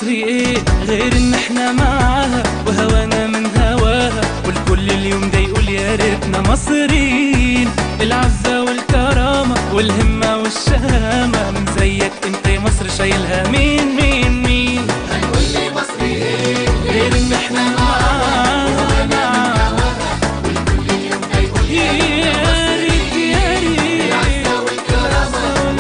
مصري ايه غير ان احنا معاها وهوانا من هواها والكل اليوم ده يقول يا ريتنا مصريين العزة والكرامة والهمة والشهامة من زيك انت يا مصر شايلها مين مين مين هنقول لي مصري ايه غير ان احنا معاها والكل اليوم ده يقول يا ريت يا ريت العزة والكرامة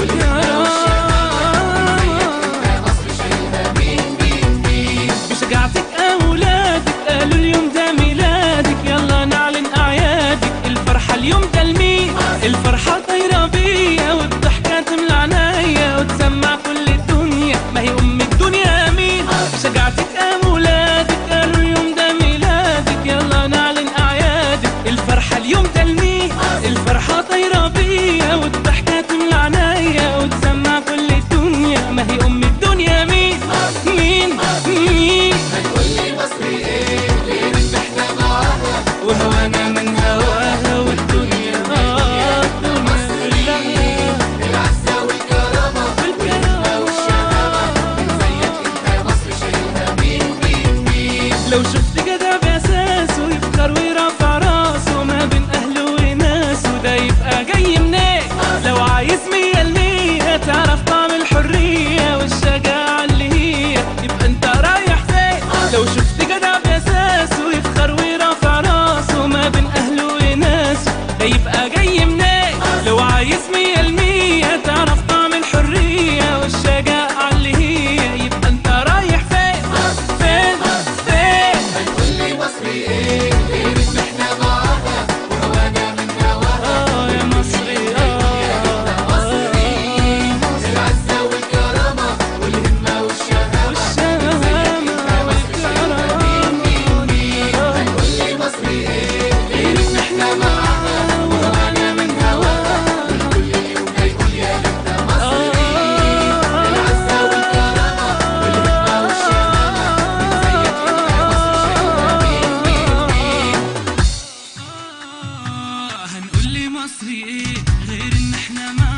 يا مصر شايلها مين مين مين بشجاعتك أولادك قالوا اليوم ده ميلادك يلا نعلن أعيادك الفرحة اليوم ده لمين الفرحة طايرة بيا والضحكة تملى عينيا وتسمع كل الدنيا ما هي أم الدنيا مين بشجاعتك أولادك قالوا اليوم ده ميلادك يلا نعلن أعيادك الفرحة اليوم ده لمين الفرحة طايرة بيا والضحكة تملى عينيا وتسمع كل الدنيا ما هي أم الدنيا مين مين مين هنقول لي مصري ايه غير ان احنا معاها وهوانا من هواها والدنيا آه الدنيا كلها العزة والكرامة والكرامة والشهامة من زيك انت يا مصر شايلها مين مين مين لو شفت جدع بأساسه يفخر ويرفع راسه ما بين أهله وناسه ده يبقى جاي منين لو عايز مية المية تعرف طعم الحرية والشجاعة اللي هي يبقى انت رايح فين لو شفت جدع بأساسه يفخر ويرفع راسه ما بين أهله وناسه ده يبقى جاي منين لو عايز مية المية تعرف طعم الحرية والشجاعة اللي هي يبقى انت رايح فين فين فين هنقول لي مصري ايه غير ان احنا معاها وهوانا من هواها اه يا مصري اه العزة والكرامة والهمة والشهامة والشهامة والكرامة هنقول لي مصري ايه غير ان احنا معاها وهوانا من هواها كل اليوم ده يقول يا ليتنا مصري العزة والكرامة والهمة والشهامة من زيك انت يا مصر شايلها مين مين مين هنقول لي مصري ايه غير ان احنا مع